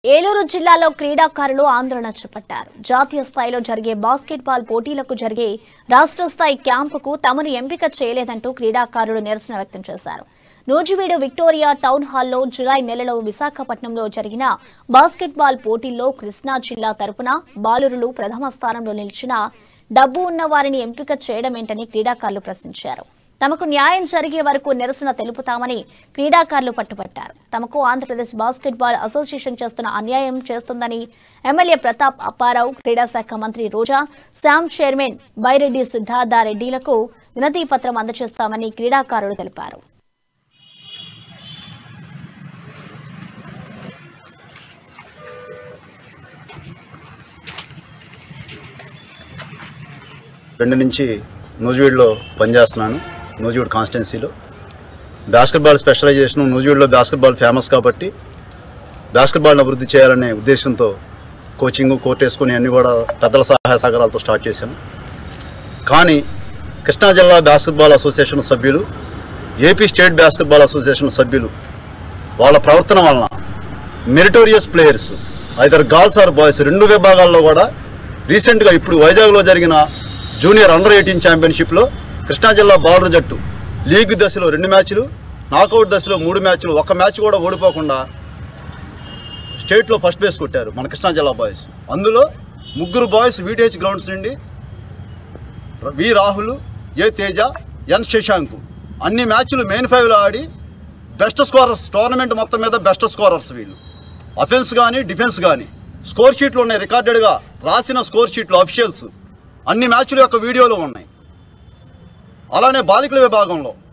ఏలూరు జిల్లాలో క్రీడాకారులు ఆందోళన చేపట్టారు జాతీయ స్థాయిలో జరిగే బాస్కెట్బాల్ పోటీలకు జరిగే రాష్ట్ర స్థాయి క్యాంపుకు తమను ఎంపిక చేయలేదంటూ క్రీడాకారులు నిరసన వ్యక్తం చేశారు నూజివీడు విక్టోరియా టౌన్ హాల్లో జులై నెలలో విశాఖపట్నంలో జరిగిన బాస్కెట్బాల్ పోటీల్లో కృష్ణా జిల్లా తరపున బాలురులు ప్రథమ స్థానంలో నిలిచిన డబ్బు ఉన్న వారిని ఎంపిక చేయడమేంటని క్రీడాకారులు ప్రశ్నించారు తమకు న్యాయం జరిగే వరకు నిరసన తెలుపుతామని క్రీడాకారులు పట్టుబట్టారు తమకు ఆంధ్రప్రదేశ్ బాస్కెట్బాల్ అసోసియేషన్ చేస్తున్న అన్యాయం చేస్తుందని ఎమ్మెల్యే ప్రతాప్ అప్పారావు క్రీడా శాఖ మంత్రి రోజా శామ్ చైర్మన్ బైరెడ్డి సిద్ధార్థారెడ్డిలకు వినతి పత్రం అందజేస్తామని క్రీడాకారులు తెలిపారు రెండు నుంచి నూజివీడ్లో పనిచేస్తున్నాను నూజివీడ్ కాన్స్టిట్యున్సీలో బాస్కెట్బాల్ స్పెషలైజేషన్ నూజివీడ్లో బాస్కెట్బాల్ ఫేమస్ కాబట్టి బాస్కెట్బాల్ని అభివృద్ధి చేయాలనే ఉద్దేశంతో కోచింగ్ కోర్ట్ వేసుకుని అన్ని కూడా పెద్దల సహాయ సహకారాలతో స్టార్ట్ చేశాను కానీ కృష్ణా జిల్లా బాస్కెట్బాల్ అసోసియేషన్ సభ్యులు ఏపీ స్టేట్ బాస్కెట్బాల్ అసోసియేషన్ సభ్యులు వాళ్ళ ప్రవర్తన వలన meritorious players either girls or boys రెండు విభాగాల్లో కూడా రీసెంట్గా ఇప్పుడు వైజాగ్లో జరిగిన జూనియర్ అండర్ ఎయిటీన్ ఛాంపియన్షిప్లో కృష్ణా జిల్లా బాలుర జట్టు లీగ్ దశలో రెండు మ్యాచ్లు నాకౌట్ దశలో మూడు మ్యాచ్లు ఒక మ్యాచ్ కూడా ఓడిపోకుండా స్టేట్లో ఫస్ట్ బేస్ కొట్టారు మన కృష్ణా జిల్లా బాయ్స్ అందులో ముగ్గురు బాయ్స్ వీటీహెచ్ గ్రౌండ్స్ నుండి వి రాహుల్ ఏ తేజ ఎన్ శశాంక్ అన్ని మ్యాచ్లు మెయిన్ ఫైవ్లో ఆడి బెస్ట్ స్కోరర్స్ టోర్నమెంట్ మొత్తం మీద బెస్ట్ స్కోరర్స్ వీళ్ళు అఫెన్స్ కానీ డిఫెన్స్ కానీ స్కోర్ షీట్లు ఉన్నాయి రికార్డెడ్గా రాసిన స్కోర్ షీట్లు అఫిషియల్స్ అన్ని మ్యాచ్ల యొక్క వీడియోలు ఉన్నాయి అలానే బాలికల విభాగంలో